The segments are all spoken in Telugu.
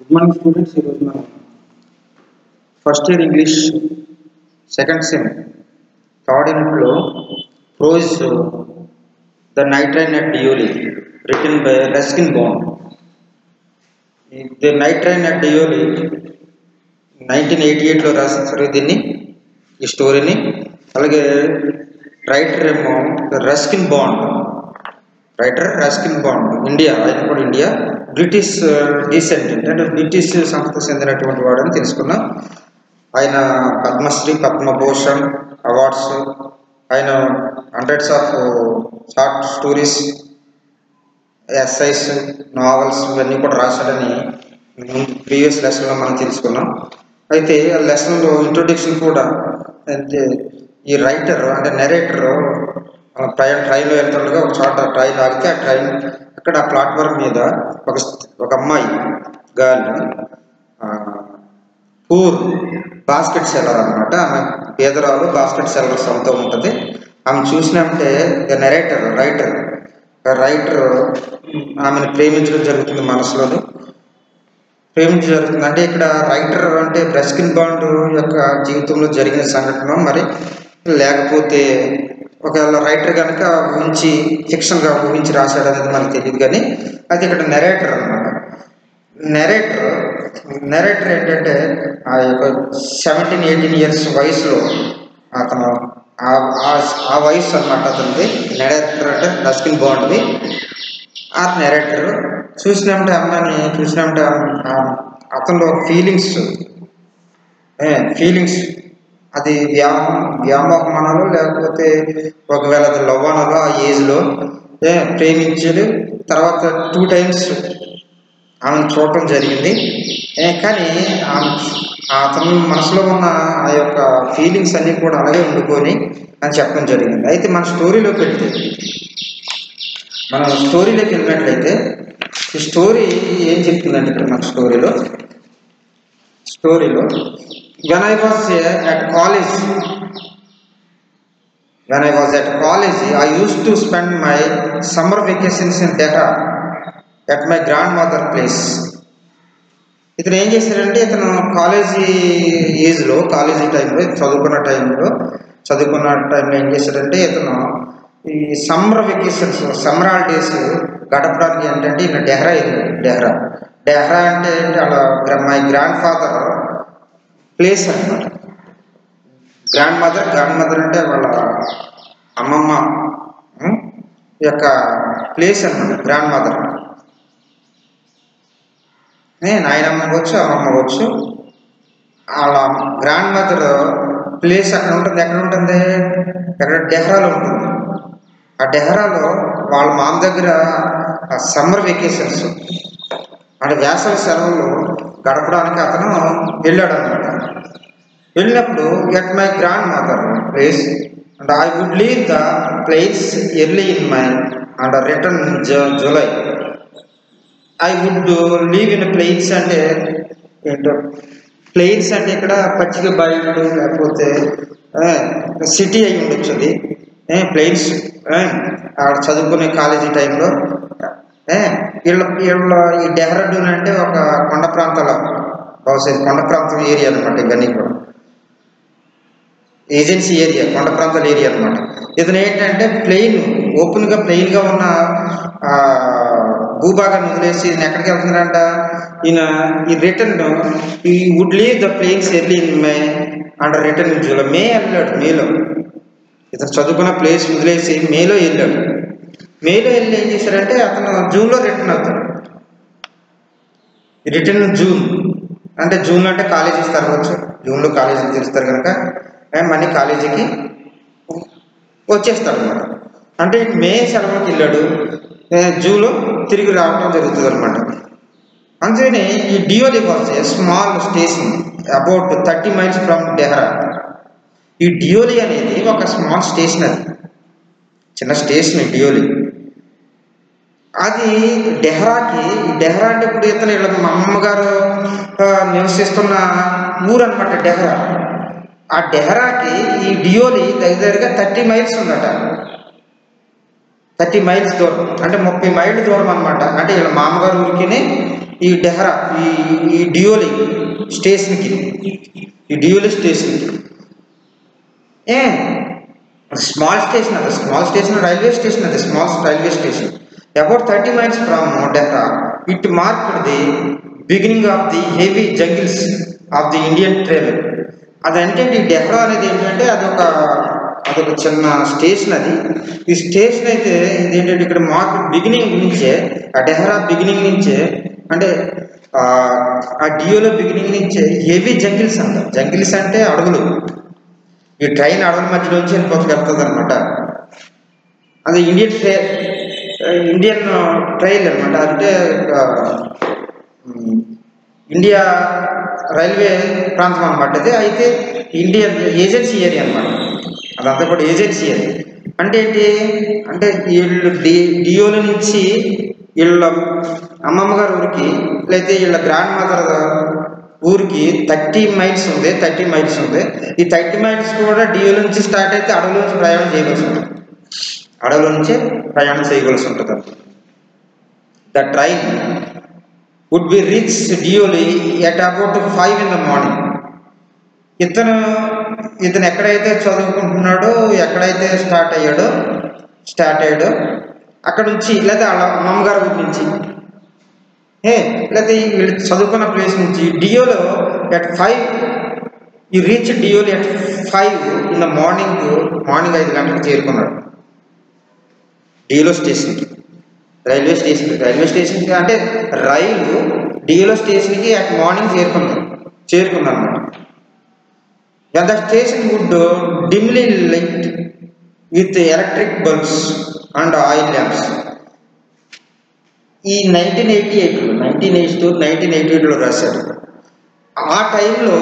గుడ్ మార్నింగ్ స్టూడెంట్స్ ఈరోజు మనం first year English second sem third యూనిట్లో prose the night train at Deoli return by Ruskin Bond the night train at Deoli nineteen eighty ఎయిట్లో రాస్తారు దీన్ని ఈ స్టోరీని అలాగే రైటర్ ఏమో Ruskin Bond writer Ruskin Bond India ఆయన కూడా ఇండియా బ్రిటిష్ డీసెండెంట్ అంటే బ్రిటిష్ సంస్థకు చెందినటువంటి వాడని తెలుసుకున్నాం ఆయన పద్మశ్రీ పద్మభూషణ్ అవార్డ్స్ ఆయన hundreds of short stories essays novels ఇవన్నీ కూడా రాశాడని ప్రీవియస్ లెసన్లో మనం తెలుసుకున్నాం అయితే ఆ లెసన్లో ఇంట్రొడక్షన్ కూడా అంటే ఈ రైటర్ అంటే నెరేటర్ ట్రైన్ ట్రైన్లో వెళ్తుండగా ఒక చోట ట్రైన్ ఆగితే ఆ ట్రైన్ అక్కడ ఆ ప్లాట్ఫామ్ మీద ఒక ఒక అమ్మాయి గాలి పూర్ బాస్కెట్ సెల్లర్ అనమాట ఆమె పేదరాలు బాస్కెట్ సెల్లర్ సొంత ఉంటుంది ఆమె చూసినామంటే నెరేటర్ రైటర్ రైటర్ ఆమెను ప్రేమించడం జరుగుతుంది మనసులోని ప్రేమించడం జరుగుతుంది అంటే ఇక్కడ రైటర్ అంటే బ్రెస్కిన్ బాండ్ యొక్క జీవితంలో జరిగిన సంఘటన మరి లేకపోతే ఒకవేళ రైటర్ కనుక ఊహించి ఫిక్షన్గా ఊహించి రాశాడు అనేది మనకు తెలియదు కానీ అది ఇక్కడ నెరేటర్ అనమాట నెరేటర్ నెరేటర్ ఏంటంటే ఆ యొక్క సెవెంటీన్ ఎయిటీన్ ఇయర్స్ వయసులో అతను ఆ వయసు అనమాట అతనిది నెరేటర్ అంటే రస్కిన్ బాగుంటుంది ఆ నెరేటర్ చూసినామంటే అమ్మాయిని చూసినామంటే అతనిలో ఫీలింగ్స్ ఫీలింగ్స్ అది వ్యామో వ్యామోహం అనాలో లేకపోతే ఒకవేళ అది లవ్ అనాలో ఆ ఏజ్లో ప్రేమించాడు తర్వాత టూ టైమ్స్ ఆమెను చూడటం జరిగింది కానీ అతని మనసులో ఉన్న ఆ యొక్క ఫీలింగ్స్ అన్నీ కూడా అలాగే ఉండుకొని అని చెప్పడం జరిగింది అయితే మన స్టోరీలోకి వెళ్తే మనం స్టోరీలోకి వెళ్ళినట్లయితే ఈ స్టోరీ ఏం చెప్తుందంటే ఇక్కడ మన స్టోరీలో స్టోరీలో when I was uh, at college, when I was at college, I used to spend my summer vacations in Dehra at my grandmother place. ఇతను ఏం చేశాడంటే ఇతను కాలేజీ ఏజ్లో కాలేజీ టైంలో చదువుకున్న టైంలో చదువుకున్న టైంలో ఏం చేశాడంటే ఇతను ఈ సమ్మర్ వెకేషన్స్ సమ్మర్ హాలిడేస్ గడపడానికి ఏంటంటే ఈయన డెహ్రా వెళ్ళాడు డెహ్రా డెహ్రా అంటే అలా మై గ్రాండ్ ఫాదర్ ప్లేస్ అనమాట గ్రాండ్ మదర్ గ్రాండ్ మదర్ అంటే వాళ్ళ అమ్మమ్మ యొక్క ప్లేస్ అనమాట గ్రాండ్ మదర్ నాయనమ్మ అవ్వచ్చు అమ్మమ్మ అవ్వచ్చు వాళ్ళ గ్రాండ్ మదర్ ప్లేస్ అక్కడ ఉంటుంది ఎక్కడ ఉంటుంది ఎక్కడ డెహ్రాలో ఉంటుంది ఆ డెహ్రాలో వాళ్ళ మామ దగ్గర సమ్మర్ వెకేషన్స్ అంటే వేసవి సెలవులు గడపడానికి అతను వెళ్ళాడు అనమాట వెళ్ళినప్పుడు at my grandmother place and I would leave the place early in May and return July I would leave in plains అంటే ఏంటో ప్లేన్స్ అంటే ఇక్కడ పచ్చిక బయలు లేకపోతే సిటీ అయి ఉండొచ్చు అది ప్లేన్స్ ఆడ చదువుకునే కాలేజీ టైంలో వీళ్ళ వీళ్ళ ఈ డెహ్రాడూన్ అంటే ఒక కొండ ప్రాంతాల బహుశా కొండ ప్రాంతం ఏరియా అనమాట ఇవన్నీ కూడా ఏజెన్సీ ఏరియా కొండ ప్రాంతాల ఏరియా అనమాట ఇతను ఏంటంటే ప్లెయిన్ ఓపెన్గా ప్లెయిన్గా ఉన్న భూభాగాన్ని వదిలేసి ఈయన ఎక్కడికి వెళ్తున్నాడంట ఈయన ఈ రిటర్న్ ఈ would leave the plains early in May and return in July May వెళ్ళాడు మేలో ఇతను చదువుకున్న ప్లేస్ వదిలేసి మేలో వెళ్ళాడు మేలో వెళ్ళి ఏం చేశారంటే అతను జూన్లో రిటర్న్ అవుతాడు రిటర్న్ జూన్ అంటే జూన్ అంటే కాలేజీ తరగచ్చు జూన్లో కాలేజీ తెరుస్తారు కనుక మళ్ళీ కాలేజీకి వచ్చేస్తాడు అనమాట అంటే మే సెలవుకి వెళ్ళాడు జూన్లో తిరిగి రావడం జరుగుతుంది అనమాట అందుకని ఈ Deoli was a small station about thirty miles from Dehra ఈ డియోలి అనేది ఒక స్మాల్ స్టేషన్ అది చిన్న స్టేషన్ డియోలి అది డెహ్రాకి డెహ్రా అంటే ఇప్పుడు ఇతను వీళ్ళ మా అమ్మగారు నివసిస్తున్న ఊరు అనమాట డెహ్రా ఆ డెహ్రాకి ఈ డియోలి దగ్గరగా థర్టీ మైల్స్ ఉందట థర్టీ మైల్స్ దూరం అంటే ముప్పై మైళ్ళు దూరం అనమాట అంటే వీళ్ళ మామగారు ఊరికి ఈ డెహరా ఈ ఈ డియోలి స్టేషన్కి ఈ డియోలి స్టేషన్కి ఏ స్మాల్ స్టేషన్ అది స్మాల్ స్టేషన్ రైల్వే స్టేషన్ అది small railway station about thirty miles from Dehra it marked the beginning of the heavy jungles of the Indian travel అదంటే ఈ డెహ్రా అనేది ఏంటంటే అదొక అదొక చిన్న స్టేషన్ అది ఈ స్టేషన్ అయితే ఇదేంటంటే ఇక్కడ మార్క్ బిగినింగ్ నుంచే ఆ డెహ్రా బిగినింగ్ నుంచే అంటే ఆ, ఆ డియోలో బిగినింగ్ నుంచే హెవీ జంగిల్స్ అంట జంగిల్స్ అంటే అడవులు ఈ ట్రైన్ అడవుల మధ్యలోంచి వెళ్ళిపోతూ వెళ్తుంది అనమాట అది ఇండియన్ ట్రై ఇండియన్ ట్రైల్ అనమాట అంటే ఆ, ఉమ్, ఇండియా రైల్వే ప్రాంతం అనమాట ఇది అయితే ఇండియన్ ఏజెన్సీ ఏరియా అనమాట అదంతా కూడా ఏజెన్సీ ఏరియా అంటే ఏంటి అంటే వీళ్ళు డి డియోల నుంచి వీళ్ళ అమ్మమ్మ గారి ఊరికి లేకపోతే వీళ్ళ గ్రాండ్ మదర్ ఊరికి థర్టీ మైల్స్ ఉంది థర్టీ మైల్స్ ఉంది ఈ థర్టీ మైల్స్ కూడా డియోల నుంచి స్టార్ట్ అయితే అడవుల నుంచి ప్రయాణం చేయవలసి ఉంటుంది అడవుల నుంచి ప్రయాణం చేయవలసి ఉంటుంది the train would be reach Deoli at about five in the morning ఇతను ఇతను ఎక్కడైతే చదువుకుంటున్నాడో ఎక్కడైతే స్టార్ట్ అయ్యాడో స్టార్ట్ అయ్యాడో అక్కడ నుంచి లేదా వాళ్ళ అమ్మగారి ఊరి నుంచి ఏ లేదా ఈ వీళ్ళు చదువుకున్న ప్లేస్ నుంచి డియోలో ఎట్ ఫైవ్ ఈ reach Deoli at five in the morning morning ఐదు గంటలకు చేరుకున్నాడు డియోలో స్టేషన్కి రైల్వే స్టేషన్ రైల్వే స్టేషన్కి అంటే రైలు డియోలో స్టేషన్కి అట్ మార్నింగ్ చేరుకున్నాం చేరుకున్నాం అన్నమాట the station would dimly light with electric bulbs and oil lamps ఈ నైన్టీన్ ఎయిటీ ఎయిట్లో nineteen eighty two nineteen eighty ఎయిట్లో రాశారు ఆ టైంలో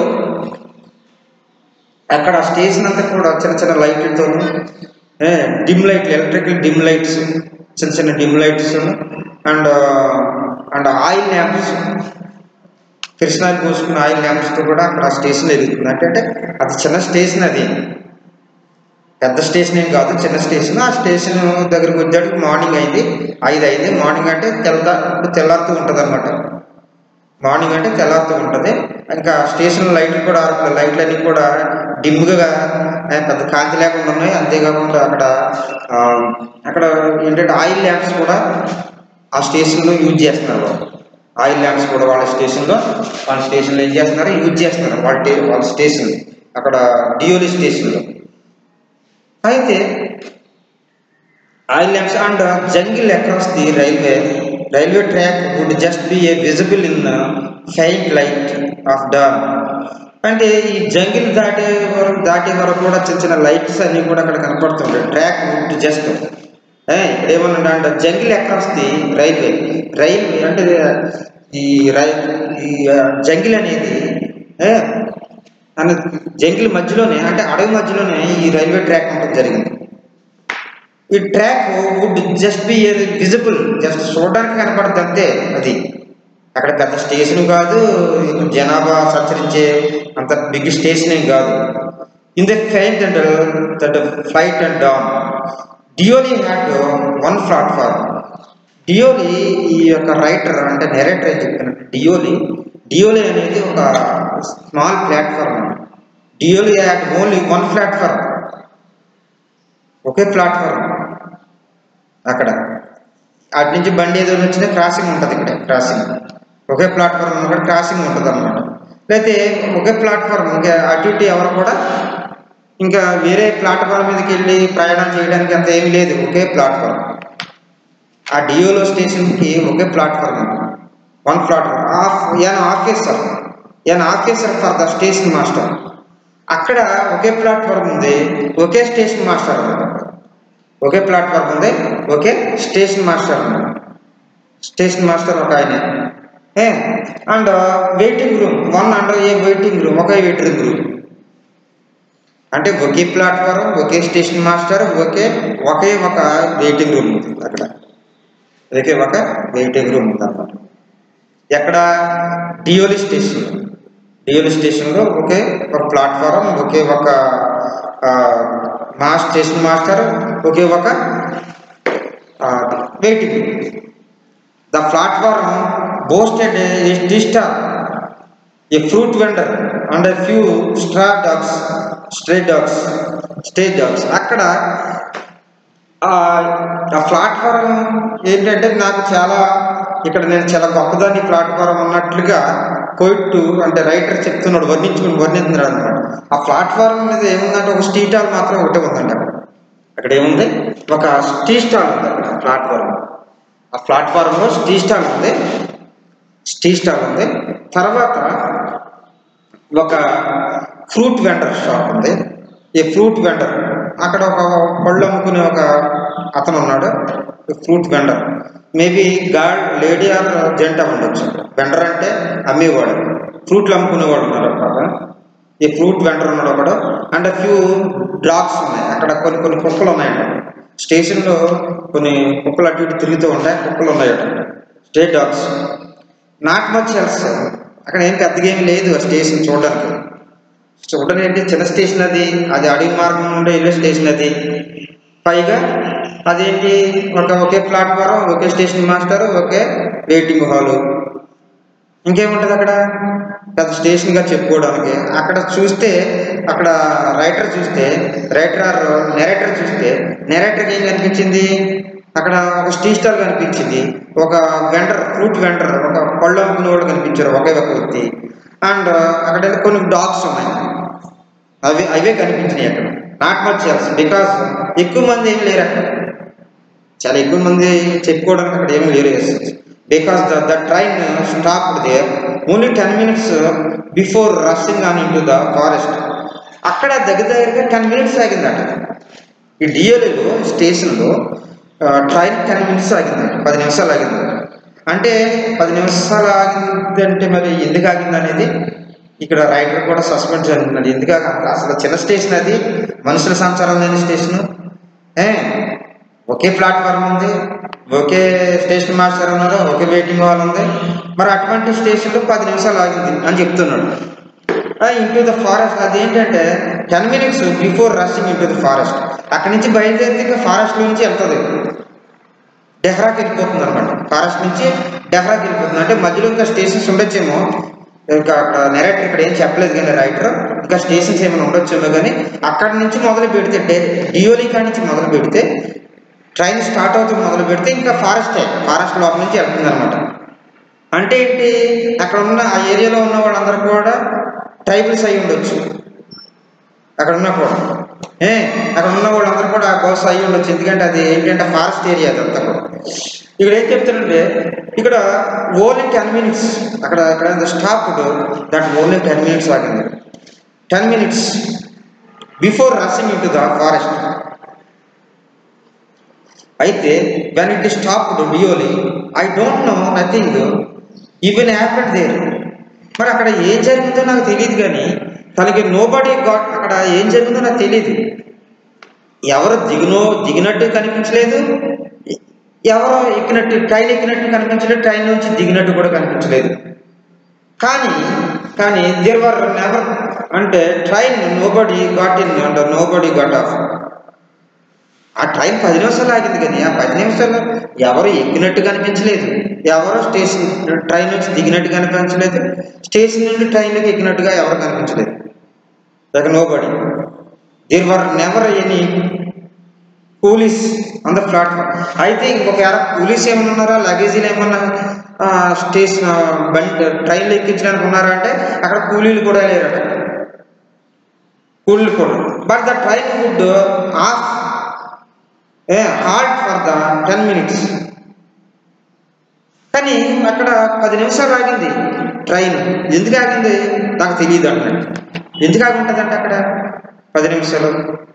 అక్కడ స్టేషన్ అంతా కూడా చిన్న చిన్న లైట్లతో dim light electrical dim lights చిన్న చిన్న dim lights and and oil lamps కృష్ణాలు పోసుకున్న ఆయిల్ ల్యాంప్స్తో కూడా అక్కడ స్టేషన్ ఎదుగుతుంది అంటే అంటే అది చిన్న స్టేషన్ అది పెద్ద స్టేషన్ ఏం కాదు చిన్న స్టేషన్ ఆ స్టేషన్ దగ్గరికి వచ్చేటికి మార్నింగ్ అయింది ఐదు అయింది మార్నింగ్ అంటే తెల్లా ఇప్పుడు తెల్లారుతూ ఉంటుంది అనమాట మార్నింగ్ అంటే తెల్లారుతూ ఉంటుంది ఇంకా స్టేషన్ లైట్లు కూడా లైట్లన్నీ కూడా డిమ్గా పెద్ద కాంతి లేకుండా ఉన్నాయి అంతేకాకుండా అక్కడ ఆ, అక్కడ ఏంటంటే ఆయిల్ ల్యాంప్స్ కూడా ఆ స్టేషన్లో యూజ్ చేస్తున్నారు వాళ్ళు. ఆయిల్ ల్యాంప్స్ కూడా వాళ్ళ స్టేషన్లో వాళ్ళ స్టేషన్లో ఏం చేస్తున్నారు యూజ్ చేస్తున్నారు వాళ్ళ టే- వాళ్ళ స్టేషన్ అక్కడ డియోలి స్టేషన్లో అయితే oil lamps and jungle across the railway railway track would just be a visible in faint light of dawn అంటే ఈ జంగిల్ దాటే వరకు దాటే వరకు కూడా చిన్న చిన్న లైట్స్ అన్నీ కూడా అక్కడ కనపడుతుంటాయి ట్రాక్ వుడ్ జస్ట్ ఏమన్నా అంటే jungle across the railway railway అంటే ఈ రై ఈ జంగిల్ అనేది ఏ, అన్న జంగిల్ మధ్యలోనే అంటే అడవి మధ్యలోనే ఈ రైల్వే ట్రాక్ ఉంటుంది జరిగింది ఈ track would just be visible just చూడడానికి కనపడుతుంది అంతే అది అక్కడ పెద్ద స్టేషన్ కాదు జనాభా సంచరించే అంత బిగ్ స్టేషన్ ఏం కాదు in the faint and that flight and down Deoli had one platform Deoli ఈ యొక్క రైటర్ అంటే నెరేటర్ అని చెప్పినట్టు డియోలి డియోలి అనేది ఒక small platform Deoli had only one platform ఒకే ప్లాట్ఫామ్ అక్కడ అటు నుంచి బండి ఏదో వచ్చినా క్రాసింగ్ ఉంటుంది ఇక్కడ క్రాసింగ్ ఒకే ప్లాట్ఫామ్ అక్కడ క్రాసింగ్ ఉంటుంది అనమాట లేకపోతే ఒకే ప్లాట్ఫామ్ ఇంకా అటు ఇటు ఎవరు కూడా ఇంకా వేరే ప్లాట్ఫామ్ మీదకి వెళ్ళి ప్రయాణం చేయడానికి అంత ఏమీ లేదు ఒకే ప్లాట్ఫామ్ ఆ డియోలో స్టేషన్కి ఒకే platform one platform of an officer an officer for the station master అక్కడ ఒకే ప్లాట్ఫామ్ ఉంది ఒకే స్టేషన్ మాస్టర్ ఉంది ఒకే ప్లాట్ఫామ్ ఉంది ఒకే స్టేషన్ మాస్టర్ ఉంది స్టేషన్ మాస్టర్ ఒక ఆయన a and waiting room one and a waiting room ఒకే వెయిటింగ్ రూమ్ అంటే ఒకే ప్లాట్ఫారం ఒకే స్టేషన్ మాస్టర్ ఒకే ఒకే ఒక వెయిటింగ్ రూమ్ ఉంటుంది అక్కడ ఒకే ఒక వెయిటింగ్ రూమ్ ఉంది అన్నమాట ఎక్కడ డియోలి స్టేషన్ డియోలి స్టేషన్లో ఒకే ఒక ప్లాట్ఫారం ఒకే ఒక ఆ, మా స్టేషన్ మాస్టర్ ఒకే ఒక waiting room the platform boasted a, a tea stall, a fruit vendor, and a few straw dogs, stray dogs, stray dogs. అక్కడ ఆ ప్లాట్ఫారం ఏంటంటే నాకు చాలా ఇక్కడ నేను చాలా గొప్పదాన్ని ప్లాట్ఫారం అన్నట్లుగా కోయిట్టు అంటే రైటర్ చెప్తున్నాడు వర్ణించుకుని వర్ణిస్తున్నాడు అనమాట ఆ ప్లాట్ఫారం మీద ఏముందంటే ఒక స్టీ స్టాల్ మాత్రం ఒకటే ఉందండి అక్కడ అక్కడ ఏముంది ఒక స్టీ స్టాల్ ఉంది అక్కడ ప్లాట్ఫారం ఆ ప్లాట్ఫారంలో స్టీ స్టాల్ ఉంది స్టీ స్టాల్ ఉంది తర్వాత ఒక ఫ్రూట్ వెండర్ షాప్ ఉంది ఈ ఫ్రూట్ వెండర్ అక్కడ ఒక పళ్ళు అమ్ముకునే ఒక అతను ఉన్నాడు fruit vendor maybe god lady or gent అయి ఉండొచ్చు వెండర్ అంటే అమ్మేవాడు ఫ్రూట్లు అమ్ముకునేవాడు ఉన్నాడు అక్కడ ఈ ఫ్రూట్ వెండర్ ఉన్నాడు ఒకడు అండ్ ఫ్యూ డాగ్స్ ఉన్నాయి అక్కడ కొన్ని కొన్ని కుక్కలు ఉన్నాయంట స్టేషన్లో కొన్ని కుక్కలు అటు ఇటు తిరుగుతూ ఉంటాయి కుక్కలు ఉన్నాయట stray dogs not much else అక్కడ ఏం పెద్దగా ఏం లేదు ఆ స్టేషన్ చూడడానికి చూడడానికి ఏంటి చిన్న స్టేషన్ అది అది అడవి మార్గం నుండి వెళ్ళే స్టేషన్ అది పైగా అదేంటి ఒక ఒకే ప్లాట్ఫారం ఒకే స్టేషన్ మాస్టర్ ఒకే వెయిటింగ్ హాలు ఇంకేముంటుంది అక్కడ పెద్ద స్టేషన్గా చెప్పుకోవడానికి అక్కడ చూస్తే అక్కడ రైటర్ చూస్తే రైటర్ ఆర్ నెరేటర్ చూస్తే నెరేటర్కి ఏం కనిపించింది అక్కడ ఒక స్టీ స్టాల్ కనిపించింది ఒక వెండర్ ఫ్రూట్ వెండర్ ఒక పళ్ళు అమ్ముకునే వాళ్ళు కనిపించారు ఒకే ఒక వ్యక్తి అండ్ అక్కడ కొన్ని డాగ్స్ ఉన్నాయి అవి అవే కనిపించినాయి అక్కడ నాట్ మచ్ ఎల్స్ బికాస్ ఎక్కువ మంది ఏం లేరు అక్కడ చాలా ఎక్కువ మంది చెప్పుకోవడానికి అక్కడ ఏమీ లేరు because the the train stop there only ten minutes before rushing on in to the forest అక్కడ దగ్గర దగ్గరగా టెన్ మినిట్స్ ఆగిందట ఈ డిఎల్ఏలో స్టేషన్లో ట్రైన్ టెన్ మినిట్స్ ఆగింది పది నిమిషాలు ఆగింది అంటే పది నిమిషాలు ఆగిందంటే మరి ఎందుకు ఆగింది అనేది ఇక్కడ రైటర్ కూడా సస్పెండ్ జరుగుతున్నది ఎందుకు ఆగ- అసలు చిన్న స్టేషన్ అది మనుషుల సంచారం లేని స్టేషను ఏ ఒకే ప్లాట్ఫామ్ ఉంది ఒకే స్టేషన్ మాస్టర్ ఉన్నారు ఒకే వెయిటింగ్ హాల్ ఉంది మరి అటువంటి స్టేషన్లో పది నిమిషాలు ఆగింది అని చెప్తున్నాడు ఇంటూ ద ఫారెస్ట్ అదేంటంటే ten minutes before rushing into the forest అక్కడి నుంచి బయలుదేరితే ఇంకా ఫారెస్ట్లో నుంచి వెళ్తుంది డెహ్రాకి వెళ్ళిపోతుంది అనమాట ఫారెస్ట్ నుంచి డెహ్రాకి వెళ్ళిపోతుంది అంటే మధ్యలో ఇంకా స్టేషన్స్ ఉండొచ్చేమో ఇంకా అక్కడ నెరేటర్ ఇక్కడ ఏం చెప్పలేదు కానీ రైటర్ ఇంకా స్టేషన్స్ ఏమైనా ఉండొచ్చేమో కానీ అక్కడి నుంచి మొదలు పెడితే డే- డియోలీ కాడి నుంచి మొదలు పెడితే ట్రైన్ స్టార్ట్ అవుతుంది మొదలు పెడితే ఇంకా ఫారెస్టే ఫారెస్ట్ లోపల నుంచి వెళ్తుంది అనమాట అంటే ఏంటి అక్కడ ఉన్న ఆ ఏరియాలో ఉన్న వాళ్ళందరూ కూడా ట్రైబల్స్ అయి ఉండొచ్చు అక్కడ ఉన్నా కూడా ఏ అక్కడ ఉన్న వాళ్ళందరూ కూడా బహుశా అయి ఉండొచ్చు ఎందుకంటే అది ఏంటంటే ఫారెస్ట్ ఏరియా అదంతా కూడా ఇక్కడ ఏం చెప్తారంటే ఇక్కడ ఓన్లీ టెన్ మినిట్స్ అక్కడ అక్కడ stop that only ten minutes ఆగింది ten minutes before rushing in to the forest అయితే when it stopped Deoli I don't know nothing even happened there మరి అక్కడ ఏం జరిగిందో నాకు తెలియదు కానీ తనకి నోబడి గాట్ అక్కడ ఏం జరిగిందో నాకు తెలియదు ఎవరు దిగునో దిగినట్టు కనిపించలేదు ఎవరో ఎక్కినట్టు ట్రైన్ ఎక్కినట్టు కనిపించలేదు ట్రైన్ నుంచి దిగినట్టు కూడా కనిపించలేదు కానీ కానీ దేర్ వర్ నెవర్ అంటే ట్రైన్ నోబడి గాట్ ఇన్ అంటే నోబడి గాట్ ఆఫ్ ఆ ట్రైన్ పది నిమిషాలు ఆగింది కానీ ఆ పది నిమిషాలు ఎవరు ఎక్కినట్టు కనిపించలేదు ఎవరో స్టేషన్ ట్రైన్ నుంచి దిగినట్టు కనిపించలేదు స్టేషన్ నుండి ట్రైన్లోకి ఎక్కినట్టుగా ఎవరు కనిపించలేదు like nobody there were never any coolies on the platform అయితే ఇంకొక ఎర కూలీస్ ఏమైనా ఉన్నారా లగేజీలు ఏమన్నా ఆ, స్టేషన్ ఆ, బండి ట్రైన్లో ఎక్కించడానికి ఉన్నారా అంటే అక్కడ కూలీలు కూడా లేరట కూలీలు కూడా but the train would have a halt for the ten minutes కానీ అక్కడ పది నిమిషాలు ఆగింది ట్రైన్ ఎందుకు ఆగింది నాకు తెలియదు అన్నట్టు ఎందుకు ఆగి ఉంటుందంటే అక్కడ పది నిమిషాలు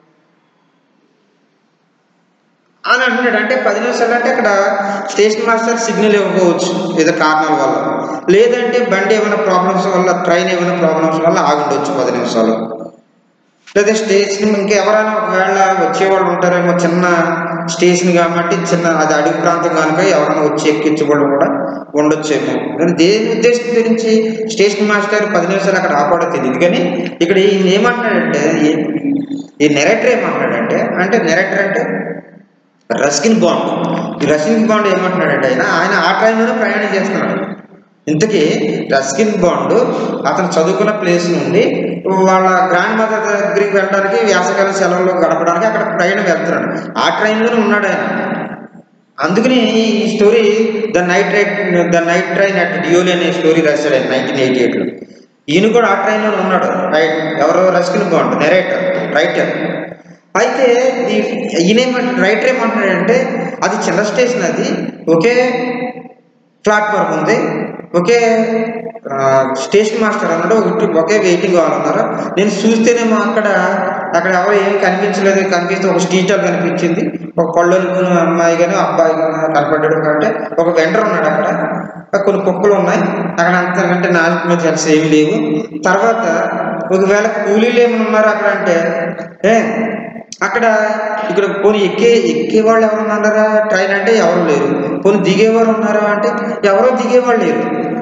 అని అంటున్నాడు అంటే పది నిమిషాలు అంటే అక్కడ స్టేషన్ మాస్టర్ సిగ్నల్ ఇవ్వకపోవచ్చు ఏదో కారణాల వల్ల లేదంటే బండి ఏమైనా ప్రాబ్లమ్స్ వల్ల ట్రైన్ ఏమైనా ప్రాబ్లమ్స్ వల్ల ఆగి ఉండొచ్చు పది నిమిషాలు లేదా స్టేషన్ ఇంకెవరైనా ఒకవేళ వచ్చేవాళ్ళు ఉంటారేమో చిన్న స్టేషన్ కాబట్టి చిన్న అది అడుగు ప్రాంతం కనుక ఎవరైనా వచ్చి ఎక్కించబడి కూడా ఉండొచ్చేమో కానీ దేని ఉద్దేశం గురించి స్టేషన్ మాస్టర్ పది నిమిషాలు అక్కడ ఆపాడో తెలియదు కానీ ఇక్కడ ఈయన ఏమంటున్నాడంటే ఈ- ఈ నెరేటర్ ఏమంటున్నాడంటే అంటే నెరేటర్ అంటే రస్కిన్ బాండ్ ఈ రస్కిన్ బాండ్ ఏమంటున్నాడంటే ఆయన ఆయన ఆ ట్రైన్లోనే ప్రయాణం చేస్తున్నాడు ఇంతకీ రస్కిన్ బాండ్ అతను చదువుకున్న ప్లేస్ నుండి వాళ్ళ గ్రాండ్ మదర్ దగ్గరికి వెళ్ళడానికి వేసవికాల సెలవుల్లో గడపడానికి అక్కడ ట్రైన్ వెళ్తున్నాడు ఆ ట్రైన్లోనే ఉన్నాడు ఆయన అందుకని ఈ స్టోరీ ద నైట్ రైట్ the night train at Deoli అనే స్టోరీ రాశాడు ఆయన నైన్టీన్ ఎయిటీ ఎయిట్లో ఈయన కూడా ఆ ట్రైన్లోనే ఉన్నాడు రైట్ ఎవరో రస్కిన్ బాండ్ నెరేటర్ రైటర్ అయితే ఈ ఈయనేమంట రైటర్ ఏమంటున్నాడంటే అది చిన్న స్టేషన్ అది ఒకే ప్లాట్ఫామ్ ఉంది ఒకే ఆ, స్టేషన్ మాస్టర్ అన్నాడు ఒకటి ఒకే వెయిటింగ్ వాళ్ళు ఉన్నారు నేను చూస్తేనేమో అక్కడ అక్కడ ఎవరు ఏం కనిపించలేదు కనిపిస్తే ఒక స్టీచర్ కనిపించింది ఒక పళ్ళు అమ్మాయి కానీ అబ్బాయి కానీ కనపడ్డాడు కాబట్టి ఒక వెండర్ ఉన్నాడు అక్కడ కొన్ని కుక్కలు ఉన్నాయి అక్కడ అంతకంటే నాలుగు తెలిసి ఏమి లేవు తర్వాత ఒకవేళ కూలీలు ఏమైనా ఉన్నారు అక్కడ అంటే ఏ అక్కడ ఇక్కడ పోనీ ఎక్కే ఎక్కేవాళ్ళు ఎవరు ఉన్నారా ట్రైన్ అంటే ఎవరు లేరు పోనీ దిగేవారు ఉన్నారా అంటే ఎవరో దిగేవాళ్ళు లేరు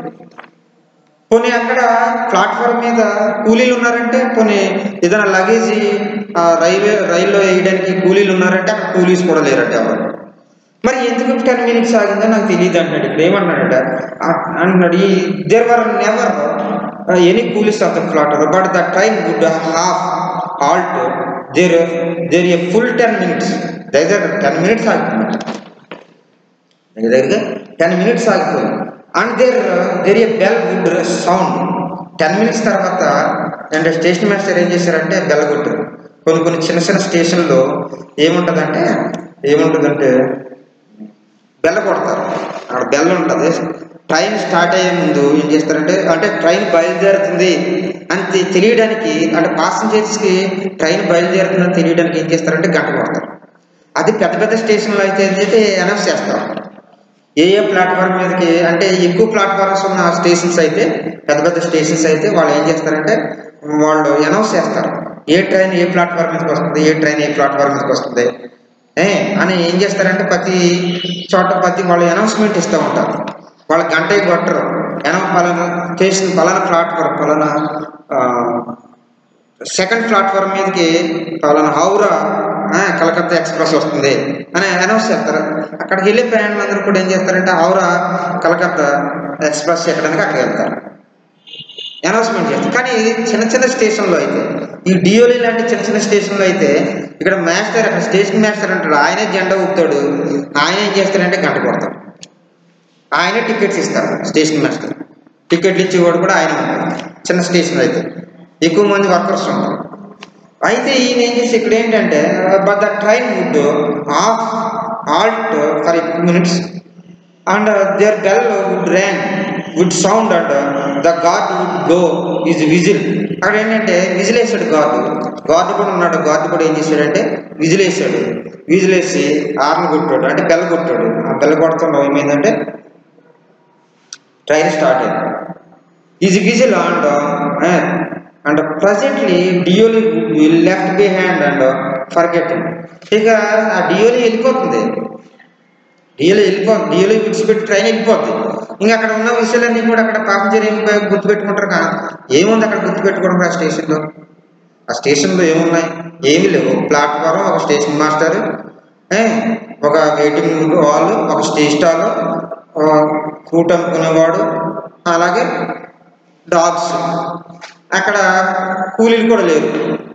పోనీ అక్కడ ప్లాట్ఫామ్ మీద కూలీలు ఉన్నారంటే పోనీ ఏదైనా లగేజ్ ఆ, రైల్వే రైల్లో వేయడానికి కూలీలు ఉన్నారంటే అక్కడ కూలీస్ కూడా లేరంటే ఎవరు మరి ఎందుకు టెన్ మినిట్స్ ఆగిందో నాకు తెలియదు అంటున్నాడు ఇక్కడ ఏమన్నాడట ఆ- అంటున్నాడు ఈ there were never any coolies of the flat but the train would half halt there there a full ten minutes దగ్గర టెన్ మినిట్స్ ఆగుతుంది దగ్గర దగ్గరగా టెన్ మినిట్స్ ఆగిపోయింది and there there a bell would sound ten minutes తర్వాత అంటే స్టేషన్ మాస్టర్ ఏం చేశారంటే బెల్ కొట్టారు కొన్ని కొన్ని చిన్న చిన్న స్టేషన్లో ఏముంటుందంటే ఏముంటుందంటే బెల్ల కొడతారు అక్కడ బెల్ల ఉంటుంది ట్రైన్ స్టార్ట్ అయ్యే ముందు ఏం చేస్తారంటే అంటే ట్రైన్ బయలుదేరుతుంది అని తె- తెలియడానికి అంటే పాసింజర్స్కి ట్రైన్ బయలుదేరుతుందని తెలియడానికి ఏం చేస్తారంటే గంట కొడతారు అది పెద్ద పెద్ద స్టేషన్లో అయితే ఏంటంటే అనౌన్స్ చేస్తారు ఏ ఏ ప్లాట్ఫామ్ మీదకి అంటే ఎక్కువ ప్లాట్ఫామ్స్ ఉన్న స్టేషన్స్ అయితే పెద్ద పెద్ద స్టేషన్స్ అయితే వాళ్ళు ఏం చేస్తారంటే వాళ్ళు అనౌన్స్ చేస్తారు ఏ ట్రైన్ ఏ ప్లాట్ఫామ్ మీదకి వస్తుంది ఏ ట్రైన్ ఏ ప్లాట్ఫామ్ మీదకి వస్తుంది ఏ అని ఏం చేస్తారంటే ప్రతి చోట ప్రతి వాళ్ళు అనౌన్స్మెంట్ ఇస్తూ ఉంటారు వాళ్ళ గంట కొట్టరు ఎనో పలానా స్టేషన్ పలానా ప్లాట్ఫామ్ పలానా ఆ, సెకండ్ ప్లాట్ఫామ్ మీదకి పలానా హౌరా ఆ, కలకత్తా ఎక్స్ప్రెస్ వస్తుంది అని అనౌన్స్ చేస్తారు అక్కడికి వెళ్ళే ప్రయాణికులందరూ కూడా ఏం చేస్తారంటే హౌరా కలకత్తా ఎక్స్ప్రెస్ ఎక్కడానికి అక్కడికి వెళ్తారు అనౌన్స్మెంట్ చేస్తారు కానీ చిన్న చిన్న స్టేషన్లో అయితే ఈ డియోలి లాంటి చిన్న చిన్న స్టేషన్లో అయితే ఇక్కడ మాస్టర్ అక్కడ స్టేషన్ మాస్టర్ అంటాడు ఆయనే జెండా ఊపుతాడు ఆయన ఏం చేస్తాడంటే గంట కొడతాడు ఆయనే టికెట్స్ ఇస్తారు స్టేషన్ మాస్టర్ టికెట్లు ఇచ్చేవాడు కూడా ఆయన ఉంటాడు చిన్న స్టేషన్ అయితే ఎక్కువ మంది వర్కర్స్ ఉంటారు అయితే ఈయన ఏం చేసి ఇక్కడ ఏంటంటే but the train would have halt for minutes and there bell would rang would sound and the guard would blow his whistle అక్కడ ఏంటంటే విజిల్ వేసాడు గార్డు గార్డు కూడా ఉన్నాడు గార్డు కూడా ఏం చేశాడంటే విజిల్ వేసాడు విజిల్ వేసి ఆర్న్ కొట్టాడు అంటే బెల్ కొట్టాడు ఆ బెల్ కొడుతుండవు ఏమైందంటే ట్రైన్ స్టార్ట్ అయింది his whistle and and presently Deoli left behind and forgetting ఇక ఆ డియోలి వెళ్ళిపోతుంది డియోలి వెళ్ళిపోతుంది డియోలి విడిచిపెట్టి ట్రైన్ వెళ్ళిపోద్ది ఇంకా అక్కడ ఉన్న విషయాలన్నీ కూడా అక్కడ పాసింజర్ ఏం ప- గుర్తుపెట్టుకుంటారు కదా ఏముంది అక్కడ గుర్తుపెట్టుకోవడం ఆ స్టేషన్లో ఆ స్టేషన్లో ఏమున్నాయి ఏమీ లేవు ఒక ప్లాట్ఫారం ఒక స్టేషన్ మాస్టర్ ఏ, ఒక వెయిటింగ్ హాల్ ఒక స్టే స్టాల్ ఫ్రూట్ అమ్ముకునేవాడు అలాగే డాగ్స్ అక్కడ కూలీలు కూడా లేరు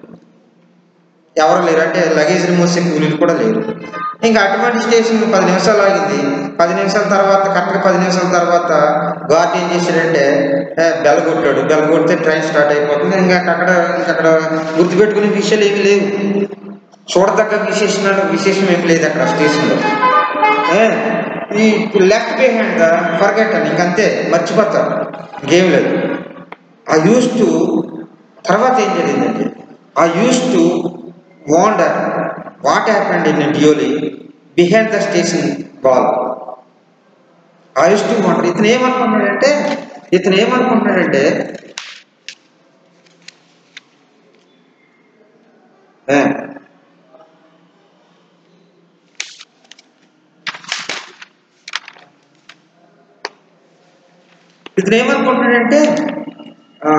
ఎవరు లేరు అంటే లగేజ్ మోసే కూలీలు కూడా లేరు ఇంకా అటువంటి స్టేషన్ పది నిమిషాలు ఆగింది పది నిమిషాల తర్వాత కరెక్ట్గా పది నిమిషాల తర్వాత గార్డ్ ఏం చేశాడంటే ఏ, బెల్ కొట్టాడు బెల్ కొడితే ట్రైన్ స్టార్ట్ అయిపోతుంది ఇంకా అక్కడ ఇంకా అక్కడ గుర్తుపెట్టుకునే విషయాలు ఏమీ లేవు చూడదగ్గ విశేషణ విశేషం ఏమి లేదు అక్కడ స్టేషన్లో ఏ, ఈ లెఫ్ట్ బిహైండ్ ఫర్గెట్ అని ఇంకంతే మర్చిపోతారు ఇంకేం లేదు ఆ యూస్ టు తర్వాత ఏం జరిగిందంటే ఆ used to wander what happened in Deoli behind the station wall ఆ యూస్ టు వాండర్ ఇతను ఏమనుకుంటున్నాడంటే ఇతను ఏమనుకుంటున్నాడంటే ఏ, ఇతను ఏమనుకుంటున్నాడంటే ఆ,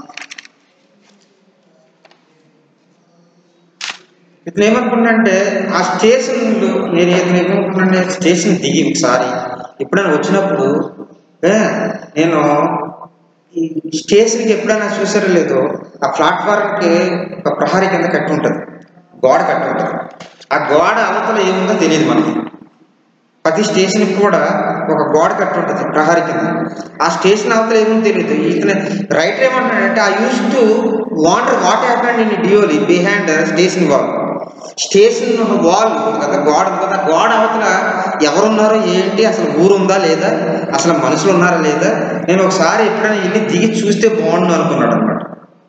ఇతను ఏమనుకున్నాడంటే ఆ స్టేషన్లో నేను ఇతను ఏమనుకున్నానంటే స్టేషన్ దిగి ఒకసారి ఎప్పుడైనా వచ్చినప్పుడు ఏ, నేను ఈ స్టేషన్కి ఎప్పుడైనా చూసారో లేదో ఆ ప్లాట్ఫారంకి ఒక ప్రహరీ కింద కట్టి ఉంటుంది గోడ కట్టి ఉంటుంది ఆ గోడ అవతల ఏముందో తెలియదు మనకి ప్రతి స్టేషన్కి కూడా ఒక గోడ కట్టి ఉంటుంది ప్రహరీ కింద ఆ స్టేషన్ అవతల ఏముందో తెలియదు ఇతను రైటర్ ఏమంటున్నాడంటే ఆ used to wander what happened in Deoli behind station wall station wall ఉంది కదా గోడ ఉంది కదా గోడ అవతల ఎవరున్నారో ఏంటి అసలు ఊరుందా లేదా అసలు మనుషులు ఉన్నారా లేదా నేను ఒకసారి ఎప్పుడైనా వెళ్ళి దిగి చూస్తే బాగుండు అనుకున్నాడు అనమాట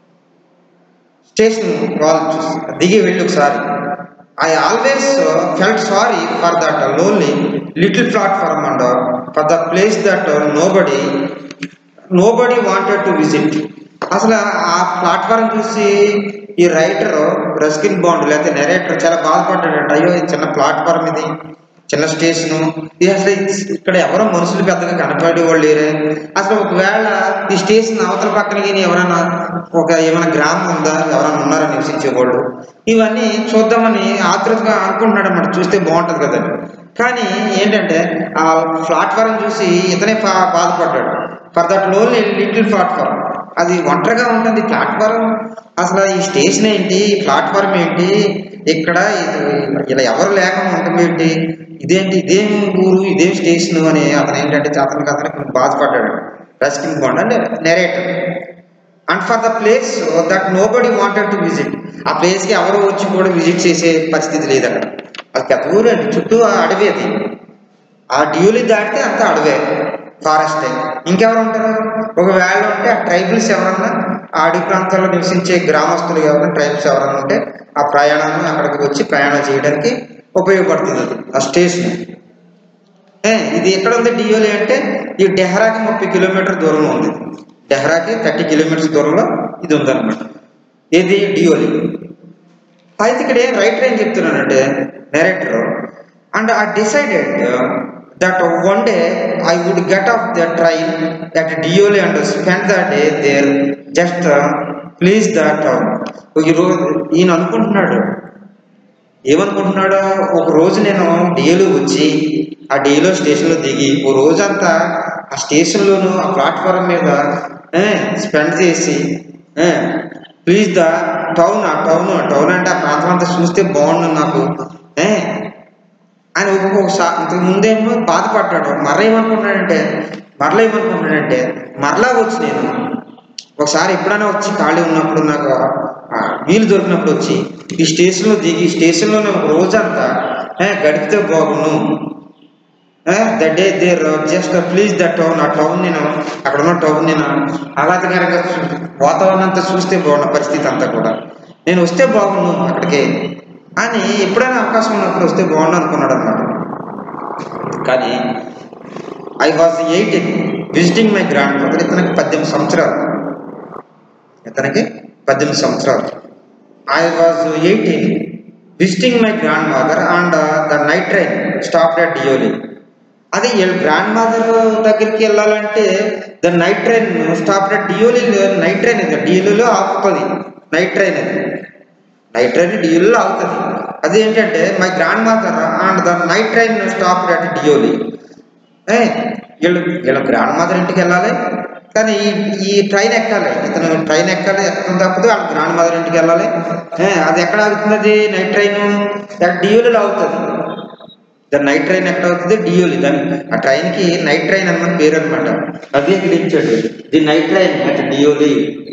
స్టేషన్ వాల్ చూసి దిగి వెళ్ళి ఒకసారి I always felt sorry for that lonely little platform and for the place that nobody nobody wanted to visit అసలు ఆ ప్లాట్ఫారం చూసి ఈ రైటర్ రస్కిన్ బాండ్ లేకపోతే నెరేటర్ చాలా బాధపడ్డాడంట అయ్యో ఇది చిన్న ప్లాట్ఫారం ఇది చిన్న స్టేషను ఇది అసలు ఇక్కడ ఎవరో మనుషులు పెద్దగా కనపడే వాళ్ళు లేరే అసలు ఒకవేళ ఈ స్టేషన్ అవతల పక్కన కానీ ఎవరైనా ఒక ఏమైనా గ్రామం ఉందా ఎవరైనా ఉన్నారా నివసించేవాళ్ళు ఇవన్నీ చూద్దామని ఆతృతగా అనుకుంటున్నాడు అన్నమాట చూస్తే బాగుంటుంది కదా కానీ ఏంటంటే ఆ ప్లాట్ఫారం చూసి ఇతనే బా- బాధపడ్డాడు for that lonely little platform అది ఒంటరిగా ఉంటుంది ప్లాట్ఫారం అసలు ఈ స్టేషన్ ఏంటి ఈ ప్లాట్ఫారం ఏంటి ఇక్కడ ఇది ఇలా ఎవరు లేకుండా ఉంటుంది ఏంటి ఇదేంటి ఇదేం ఊరు ఇదేం స్టేషన్ అని అతను ఏంటంటే అతనికి అతనికి కొంచెం బాధపడ్డాడు రస్కిన్ బాండ్ అంటే narrator and for the place that nobody wanted to visit ఆ ప్లేస్కి ఎవరు వచ్చి కూడా విజిట్ చేసే పరిస్థితి లేదు అక్కడ అది పెద్ద ఊరు అండి చుట్టూ ఆ అడవి అది ఆ డ్యూలీ దాటితే అంత అడవే ఫారెస్ట్ ఇంకెవరు ఉంటారు ఒకవేళ ఉంటే ఆ ట్రైబల్స్ ఎవరన్నా ఆ అడవి ప్రాంతాల్లో నివసించే గ్రామస్తులు ఎవరన్నా ట్రైబల్స్ ఎవరన్నా ఉంటే ఆ ప్రయాణాన్ని అక్కడికి వచ్చి ప్రయాణం చేయడానికి ఉపయోగపడుతుంది అది ఆ స్టేషన్ ఏ, ఇది ఎక్కడ ఉంది డియోలి అంటే ఈ డెహ్రాకి ముప్పై కిలోమీటర్ దూరంలో ఉంది డెహ్రాకి థర్టీ కిలోమీటర్స్ దూరంలో ఇది ఉందన్నమాట ఇది డియోలి అయితే ఇక్కడ ఏం రైటర్ ఏం చెప్తున్నానంటే narrator and I decided that one day I would get off the train that Deoli and spend the day there just please the town ఈరోజు ఈయన అనుకుంటున్నాడు ఏమనుకుంటున్నాడు ఒక రోజు నేను డేలో వచ్చి ఆ డేలో స్టేషన్లో దిగి ఓ రోజంతా ఆ స్టేషన్లోను ఆ ప్లాట్ఫారం మీద స్పెండ్ చేసి ప్లీజ్ ద టౌన్ ఆ టౌన్ టౌన్ అంటే ఆ ప్రాంతం అంతా చూస్తే బాగుండు నాకు ఏ, అని ఒక్కొక్కసారి ఇంతకు ముందేమో బాధపడ్డాడు మరలా ఏమనుకుంటున్నాడంటే మరలా ఏమనుకుంటున్నాడంటే మరలా వచ్చి నేను ఒకసారి ఎప్పుడైనా వచ్చి ఖాళీ ఉన్నప్పుడు నాకు ఆ, వీలు దొరికినప్పుడు వచ్చి ఈ స్టేషన్లో దిగి ఈ స్టేషన్లో నేను ఒక రోజంతా ఏ, గడిపితే బాగును the day there just please the town ఆ టౌన్ నేను అక్కడ ఉన్న టౌన్ నేను ఆహ్లాదకరంగా చూ- వాతావరణం అంతా చూస్తే బాగున్న పరిస్థితి అంతా కూడా నేను వస్తే బాగుండు అక్కడికి అని ఎప్పుడైనా అవకాశం ఉన్నప్పుడు వస్తే బాగుండు అనుకున్నాడు అనమాట కానీ I was eighteen visiting my grandmother ఇతనికి పద్దెనిమిది సంవత్సరాలు ఇతనికి పద్దెనిమిది సంవత్సరాలు I was eighteen visiting my grandmother and the night train stop at Deoli అది గ్రాండ్ మదర్ దగ్గరికి వెళ్ళాలంటే the night train stop at Deoli night train ఇది డియోలిలో ఆపుతుంది నైట్ ట్రైన్ అది నైట్ ట్రైన్ డియోలిలో ఆగుతుంది అది ఏంటంటే my grandmother and the night train stop at Deoli a వీళ్ళు వీళ్ళ గ్రాండ్ మదర్ ఇంటికి వెళ్ళాలి కానీ ఈ ఈ ట్రైన్ ఎక్కాలి ఇతను ట్రైన్ ఎక్కాలి ఎక్కడం తప్పదు వాళ్ళ గ్రాండ్ మదర్ ఇంటికి వెళ్ళాలి ఏ, అది ఎక్కడ ఆగుతుంది అది నైట్ ట్రైన్ డియోలిలో ఆగుతుంది దాని నైట్ ట్రైన్ ఎక్కడ అవుతుంది డియోలి దాని ఆ ట్రైన్కి నైట్ ట్రైన్ అన్న పేరు అనమాట అదే ఇక్కడ ఇచ్చాడు the night train at Deoli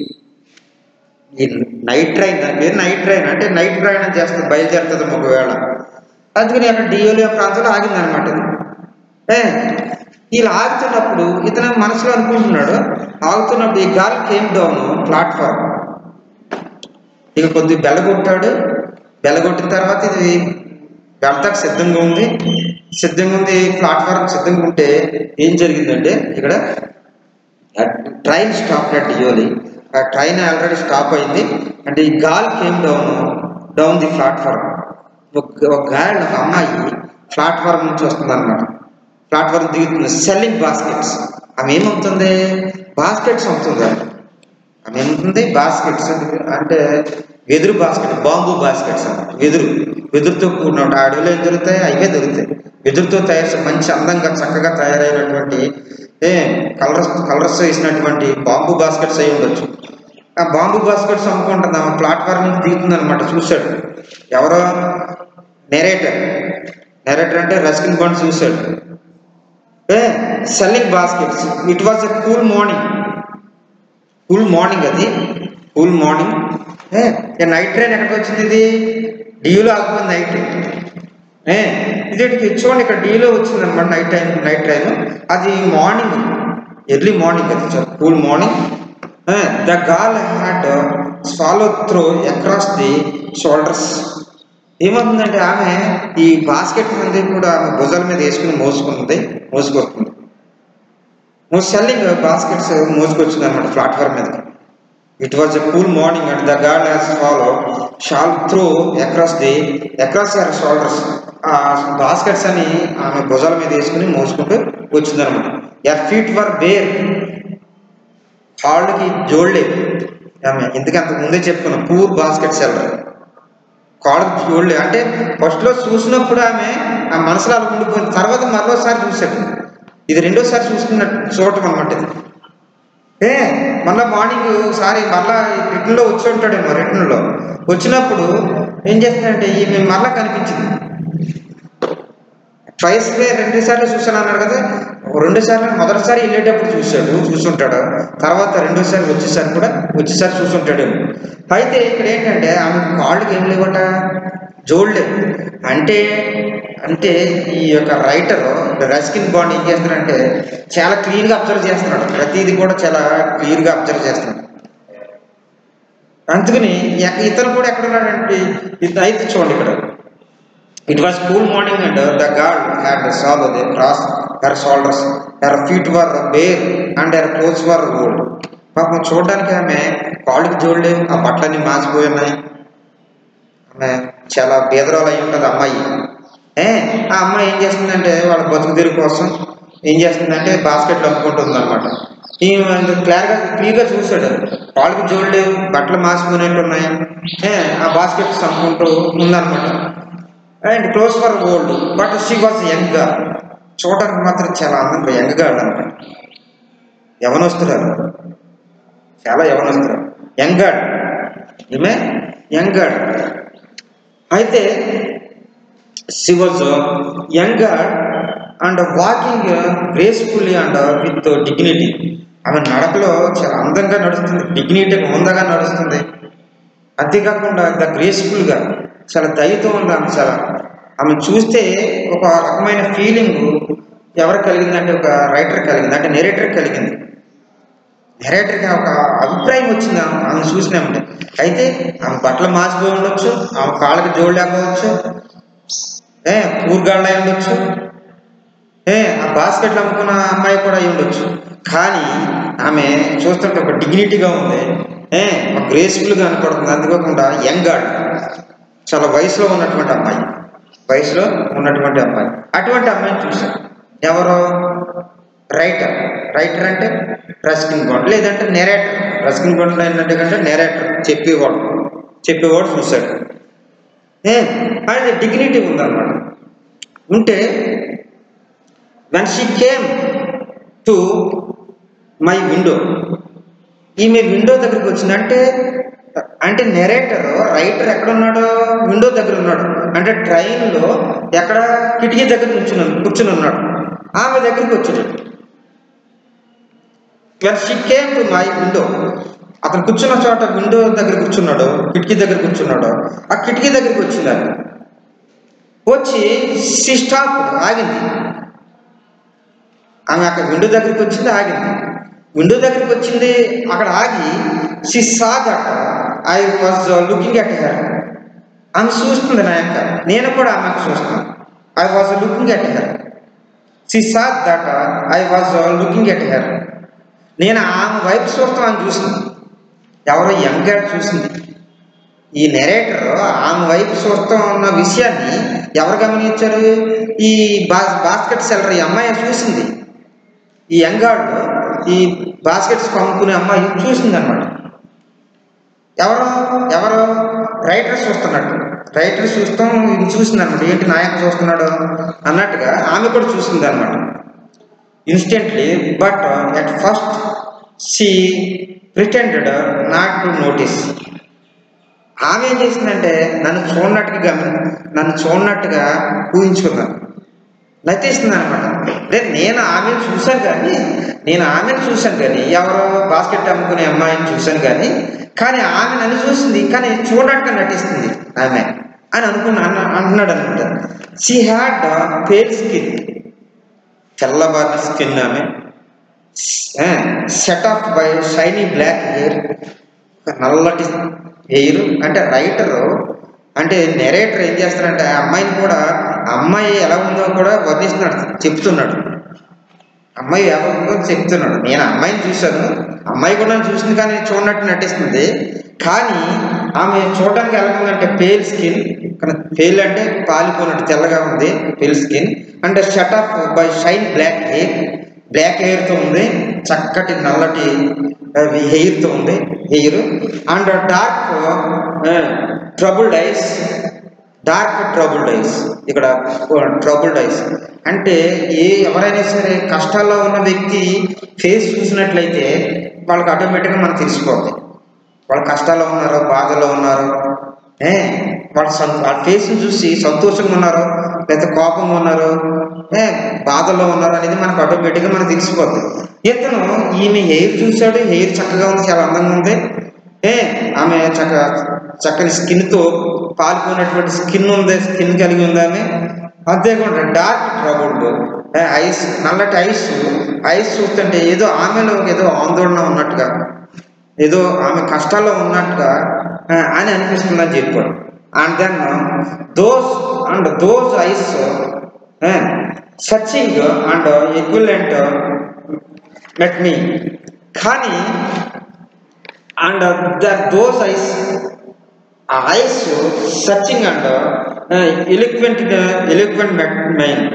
ఈ నైట్ ట్రైన్ దాని పేరు నైట్ ట్రైన్ అంటే నైట్ ప్రయాణం చేస్తుంది బయలుదేరుతుంది ఒకవేళ అందుకని అక్కడ డియోలి ప్రాంతంలో ఆగింది అనమాట ఇది ఏ ఇలా ఆగుతున్నప్పుడు ఇతను మనసులో అనుకుంటున్నాడు ఆగుతున్నప్పుడు ఈ గాలి కేమ్ డౌన్ ప్లాట్ఫామ్ ఇక కొద్ది బెల్లగొట్టాడు బెల్లగొట్టిన తర్వాత ఇది వెళ్తాకు సిద్ధంగా ఉంది సిద్ధంగా ఉంది ప్లాట్ఫారం సిద్ధంగా ఉంటే ఏం జరిగిందంటే ఇక్కడ ట్రైన్ స్టాప్ అట్ డియోలి ఆ ట్రైన్ ఆల్రెడీ స్టాప్ అయింది అంటే ఈ girl came down down the platform ఒక ఒక గాలి ఒక అమ్మాయి ప్లాట్ఫారం నుంచి వస్తుంది అనమాట ప్లాట్ఫారం దిగుతుంది సెల్లింగ్ బాస్కెట్స్ ఆమె ఏమవుతుంది బాస్కెట్స్ అమ్ముతుంది ఆమె. ఆమె ఏమవుతుంది బాస్కెట్స్ అంటే వెదురు బాస్కెట్ బాంబు బాస్కెట్స్ అన్నమాట వెదురు వెదురుతో కూడిన ఆ అడవిలో ఏం దొరుకుతాయి అవే దొరుకుతాయి వెదురుతో తయారు మంచి అందంగా చక్కగా తయారైనటువంటి ఏ కలర్స్ కలర్స్ వేసినటువంటి బాంబు బాస్కెట్స్ అయి ఉండొచ్చు ఆ బాంబు బాస్కెట్స్ అమ్ముకుంటుంది ఆమె ప్లాట్ఫామ్ నుంచి దిగుతుంది అనమాట చూశాడు ఎవరో నెరేటర్ నెరేటర్ అంటే రస్కిన్ బండ్ చూశాడు a selling baskets it was a cool morning cool morning అది cool morning a night train ఎక్కడికి వచ్చింది ఇది డీలో ఆగిపోయింది నైట్ ఏ ఇది చూడండి ఇక్కడ డీలో వచ్చింది అనమాట నైట్ టైం నైట్ ట్రైన్ అది మార్నింగ్ ఎర్లీ మార్నింగ్ అది cool morning the girl had follow through across the shoulders ఏమవుతుందంటే ఆమె ఈ బాస్కెట్ మంది కూడా ఆమె భుజాల మీద వేసుకుని మోసుకుంటుంది మోసుకొస్తుంది సెల్లింగ్ బాస్కెట్స్ మోసుకొచ్చింది అనమాట ప్లాట్ఫామ్ మీదకి it was a cool morning and the girl has follow shawl through across the across her shoulders ఆ బాస్కెట్స్ అని ఆమె భుజాల మీద వేసుకుని మోసుకుంటూ వచ్చిందనమాట యర్ ఫీట్ వర్ బేర్ కాళ్ళకి జోళ్ళే ఆమె ఎందుకంటే అంతకు ముందే చెప్పుకున్నాం పూర్ బాస్కెట్ సెల్లర్ కాళ్ళకి జోళ్ళే అంటే ఫస్ట్లో చూసినప్పుడు ఆమె ఆ మనసులో అలా ఉండిపోయింది తర్వాత మరోసారి చూశాడు ఇది రెండోసారి చూసుకున్నట్టు చూడటం అనమాట ఇది ఏ మళ్ళీ మార్నింగ్ సారి మళ్ళా రిటర్న్లో వచ్చి ఉంటాడేమో రిటర్న్లో వచ్చినప్పుడు ఏం చేస్తాడంటే ఈమె మళ్ళా కనిపించింది ట్వైస్ వే రెండు సార్లు చూశాను అన్నాడు కదా రెండు సార్లు మొదటిసారి వెళ్ళేటప్పుడు చూశాడు చూసుంటాడు తర్వాత రెండోసారి వచ్చేసారి కూడా వచ్చేసారి చూసుంటాడేమో అయితే ఇక్కడ ఏంటంటే ఆమె కాళ్ళకి ఏం లేవట జోడ్లేదు అంటే అంటే ఈ యొక్క రైటర్ రస్కిన్ బాండ్ ఏం చేస్తున్నాడంటే చాలా క్లియర్గా అబ్జర్వ్ చేస్తున్నాడు ప్రతిదీ కూడా చాలా క్లియర్గా అబ్జర్వ్ చేస్తున్నాడు అందుకని ఎక్క- ఇతను కూడా ఎక్కడ ఉన్నాడంటే ఇది అయితే చూడండి ఇక్కడ it was cool morning and the girl had shawl the cross her shoulders her feet were bare and her clothes were old పాపం చూడడానికి ఆమె కాళ్ళకి జోడలేవు ఆ బట్టలన్నీ మాసిపోయి ఉన్నాయి ఆమె చాలా బేదరాలు అయి ఉంటుంది అమ్మాయి ఏ ఆ అమ్మాయి ఏం చేస్తుందంటే వాళ్ళ బతుకు తెరుగు కోసం ఏం చేస్తుందంటే బాస్కెట్లు అమ్ముకుంటుంది అనమాట ఈ క్లియర్గా క్లియర్గా చూశాడు వాళ్ళకి జోడలేవు బట్టలు మాసిపోయినట్టు ఉన్నాయి ఏ ఆ బాస్కెట్స్ అమ్ముకుంటూ ఉందన్నమాట and clothes for old but she was young చూడడానికి మాత్రం చాలా అందంగా యంగ్గా అనమాట యవనొస్తున్నారు చాలా యవనొస్తున్నారు యంగ్ గాడ్ ఈమె యంగ్ గాడ్ అయితే she was young girl and walking gracefully and with dignity ఆమె నడకలో చాలా అందంగా నడుస్తుంది డిగ్నిటీగా ఉందగా నడుస్తుంది అంతేకాకుండా ద గ్రేస్ఫుల్గా చాలా దయతో ఉంది ఆమె చాలా ఆమె చూస్తే ఒక రకమైన ఫీలింగ్ ఎవరికి కలిగిందంటే ఒక రైటర్ కలిగింది అంటే నెరేటర్ కలిగింది నెరేటర్కి ఒక అభిప్రాయం వచ్చింది ఆమె ఆమె చూసినామంటే అయితే ఆమె బట్టలు మాసిపోయి ఉండొచ్చు ఆమె కాళ్ళకి జోడు లేకపోవచ్చు ఏ పూర్గాళ్ళు అయి ఉండొచ్చు ఏ ఆ బాస్కెట్లు అమ్ముకున్న అమ్మాయి కూడా అయి ఉండొచ్చు కానీ ఆమె చూస్తుంటే ఒక డిగ్నిటీగా ఉంది ఏ ఒక గ్రేస్ఫుల్గా కనపడుతుంది అందుకోకుండా యంగ్ గాడ్ చాలా వయసులో ఉన్నటువంటి అమ్మాయి వయసులో ఉన్నటువంటి అమ్మాయి అటువంటి అమ్మాయిని చూశాను ఎవరో రైటర్ రైటర్ అంటే రస్కిన్ బాండ్ లేదంటే నెరేటర్ రస్కిన్ బాండ్ ఏంటంటే కంటే నెరేటర్ చెప్పేవాడు చెప్పేవాడు చూశాడు ఏ అది డిగ్నిటీ ఉందన్నమాట ఉంటే when she came to my window ఈమె విండో దగ్గరికి వచ్చింది అంటే అంటే నెరేటర్ రైటర్ ఎక్కడ ఉన్నాడు విండో దగ్గర ఉన్నాడు అంటే ట్రైన్లో ఎక్కడ కిటికీ దగ్గర కూర్చుని కూర్చుని ఉన్నాడు ఆమె దగ్గరికి వచ్చాడు when she came to my window అతను కూర్చున్న చోట విండో దగ్గర కూర్చున్నాడు కిటికీ దగ్గర కూర్చున్నాడు ఆ కిటికీ దగ్గరికి వచ్చింది ఆమె వచ్చి షీ స్టాప్ ఆగింది ఆమె అక్కడ విండో దగ్గరికి వచ్చింది ఆగింది విండో దగ్గరికి వచ్చింది అక్కడ ఆగి she saw that I was looking at her ఆమె చూస్తుంది నా యొక్క నేను కూడా ఆమెకు చూస్తున్నాను I was looking at her she saw that I was looking at her నేను ఆమె వైపు చూస్తాం ఆమె చూసింది ఎవరో యంగ్ గారు చూసింది ఈ నెరేటర్ ఆమె వైపు చూస్తూ ఉన్న విషయాన్ని ఎవరు గమనించారు ఈ బాస్ బాస్కెట్ సెల్లర్ ఈ అమ్మాయి చూసింది ఈ యంగాడు ఈ బాస్కెట్స్ కొనుక్కునే అమ్మాయి చూసింది అనమాట ఎవరు ఎవరు రైటర్ చూస్తున్నట్టు రైటర్ చూస్తాం ఇది చూసింది అనమాట ఏంటి నాయకు చూస్తున్నాడు అన్నట్టుగా ఆమె కూడా చూసింది అనమాట instantly but at first she pretended not to notice ఆమె ఏం చేసిందంటే నన్ను చూడనట్టుగా గమని నన్ను చూడనట్టుగా ఊహించుకున్నాను నటిస్తుంది అనమాట అంటే నేను ఆమెను చూశాను కానీ నేను ఆమెను చూశాను కానీ ఎవరో బాస్కెట్ అమ్ముకునే అమ్మాయిని చూశాను కానీ కానీ ఆమె నన్ను చూసింది కానీ చూడనట్టుగా నటిస్తుంది ఆమె అని అనుకున్నా అన్న అంటున్నాడు అనమాట షీ హ్యాడ్ పేల్ స్కిన్ తెల్లబారిన స్కిన్ ఆమె set off by shiny black hair నల్లటి హెయిర్ అంటే రైటరు అంటే నెరేటర్ ఏం చేస్తారంటే ఆ అమ్మాయిని కూడా ఆ అమ్మాయి ఎలా ఉందో కూడా వర్ణిస్తున్నాడు చెప్తున్నాడు అమ్మాయి ఎలా ఉందో చెప్తున్నాడు నేను ఆ అమ్మాయిని చూశాను అమ్మాయి కూడా నన్ను చూసింది కానీ చూడనట్టు నటిస్తుంది కానీ ఆమె చూడడానికి ఎలా ఉందంటే పేల్ స్కిన్ కానీ పేల్ అంటే పాలిపోయినట్టు తెల్లగా ఉంది పేల్ స్కిన్ అంటే shut off by shine black hair black హెయిర్తో ఉంది చక్కటి నల్లటి హెయిర్తో ఉంది hair and dark troubled eyes dark troubled eyes ఇక్కడ ట్రబుల్డ్ ఐస్ అంటే ఏ ఎవరైనా సరే కష్టాల్లో ఉన్న వ్యక్తి ఫేస్ చూసినట్లయితే వాళ్ళకి ఆటోమేటిక్గా మనకు తెలిసిపోతుంది వాళ్ళు కష్టాల్లో ఉన్నారో బాధలో ఉన్నారో ఏ వాళ్ళ సం వాళ్ళ ఫేస్ని చూసి సంతోషంగా ఉన్నారో లేదా కోపంగా ఉన్నారో ఏ బాధలో ఉన్నారో అనేది మనకు ఆటోమేటిక్గా మనకు తెలిసిపోతుంది ఇతను ఈమె హెయిర్ చూశాడు హెయిర్ చక్కగా ఉంది చాలా అందంగా ఉంది ఏ ఆమె చక్క చక్కని స్కిన్తో పాల్గొన్నటువంటి స్కిన్ ఉంది స్కిన్ కలిగి ఉంది ఆమె అంతేకాకుండా డార్క్ ట్రబుల్డ్ ఐస్ నల్లటి ఐస్ ఐస్ చూస్తుంటే ఏదో ఆమెలో ఏదో ఆందోళన ఉన్నట్టుగా ఏదో ఆమె కష్టాల్లో ఉన్నట్టుగా ఆ, అని అనిపిస్తుంది అని చెప్పాడు and then those and those eyes searching and eloquent met me కానీ అండ్ దట్ దోస్ ఐస్ ఆ eyes searching and eloquent eloquent mind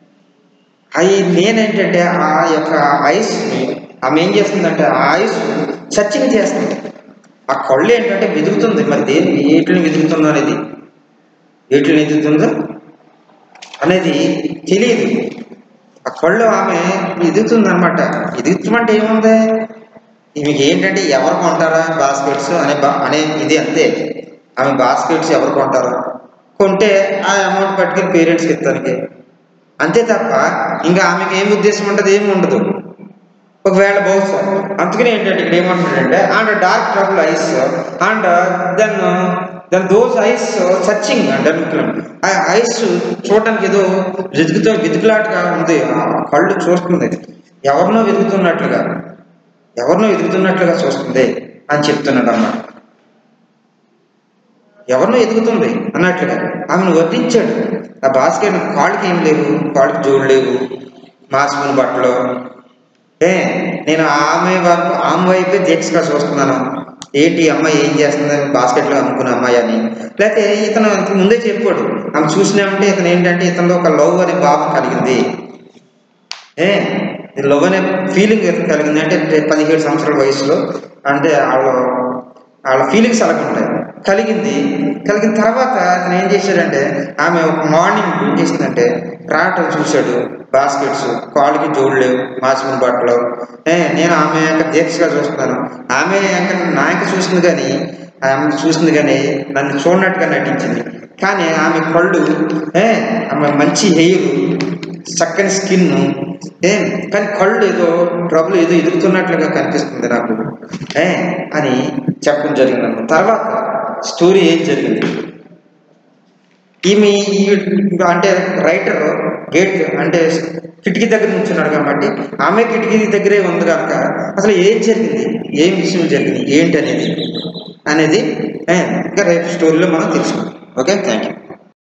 అవి నేనేంటంటే ఆ యొక్క ఐస్ని ఆమె ఏం చేస్తుందంటే ఆ ఐస్ సర్చింగ్ చేస్తుంది ఆ కళ్ళు ఏంటంటే వెతుకుతుంది మరి దేని వీటిని వెతుకుతుందో అనేది వీటిని వెతుకుతుందో అనేది తెలియదు ఆ కళ్ళు ఆమె ఎదుగుతుంది అనమాట ఎదుగుతామంటే ఏముంది మీకు ఏంటంటే ఎవరు కొంటారా బాస్కెట్స్ అనే బా అనే ఇది అంతే ఆమె బాస్కెట్స్ ఎవరు కొంటారు కొంటే ఆ అమౌంట్ పట్టుకెళ్ళి పేరెంట్స్కి ఇస్తానికి అంతే తప్ప ఇంకా ఆమెకి ఏం ఉద్దేశం ఉంటుంది ఏమి ఉండదు ఒకవేళ బహుశా అందుకని ఏంటంటే ఇక్కడ ఏమంటాడంటే and dark trouble eyes and then then those eyes searching అంటే ఆ ఐస్ చూడటానికి ఏదో వెతుకుతో వెతుకులాటగా ఉంది ఆ కళ్ళు చూస్తుంది ఎవరినో వెతుకుతున్నట్లుగా ఎవరినో ఎదుగుతున్నట్లుగా చూస్తుంది అని చెప్తున్నాడు అన్నమాట ఎవరినో ఎదుగుతుంది అన్నట్లుగా ఆమెను వర్ణించాడు ఆ బాస్కెట్ కాళ్ళకి ఏం లేవు కాళ్ళకి జోడు లేవు మాసుకుని బట్టలు ఏ నేను ఆమె వైపు ఆమె వైపే దీక్షగా చూస్తున్నాను ఏంటి ఈ అమ్మాయి ఏం చేస్తుంది బాస్కెట్లో అమ్ముకున్న అమ్మాయి అని లేకపోతే ఇతను ఇంతకు ముందే చెప్పాడు ఆమె చూసినామంటే ఇతను ఏంటంటే ఇతనిలో ఒక లవ్ అనే భావం కలిగింది ఏ లవ్ అనే ఫీలింగ్ కలిగింది అంటే పదిహేడు సంవత్సరాల వయసులో అంటే వాళ్ళ వాళ్ళ ఫీలింగ్స్ అలాగ ఉంటాయి కలిగింది కలిగిన తర్వాత అతను ఏం చేశాడంటే ఆమె ఒక మార్నింగ్ ఏం చేసిందంటే రావటం చూశాడు బాస్కెట్స్ కాళ్ళకి జోడు లేవు మాసిన బట్టలు ఏ నేను ఆమె యొక్క దీక్షగా చూస్తున్నాను ఆమె యొక్క నాయక చూసింది కానీ ఆమె చూసింది కానీ నన్ను చూడనట్టుగా నటించింది కానీ ఆమె కళ్ళు ఏ ఆమె మంచి హెయిర్ చక్కని స్కిన్ ఏ కానీ కళ్ళు ఏదో ట్రబుల్ ఏదో ఎదుగుతున్నట్లుగా కనిపిస్తుంది నాకు ఏ అని చెప్పడం జరిగింది తర్వాత స్టోరీ ఏం జరిగింది ఈమె ఈ అంటే రైటర్ గేట్ అంటే కిటికీ దగ్గర నుంచున్నాడు కాబట్టి ఆమె కిటికీ దగ్గరే ఉంది కనుక అసలు ఏం జరిగింది ఏం విషయం జరిగింది ఏంటి అనేది అనేది ఏ, ఇంకా రేపు స్టోరీలో మనం తెలుసుకుందాం ఓకే థ్యాంక్ యూ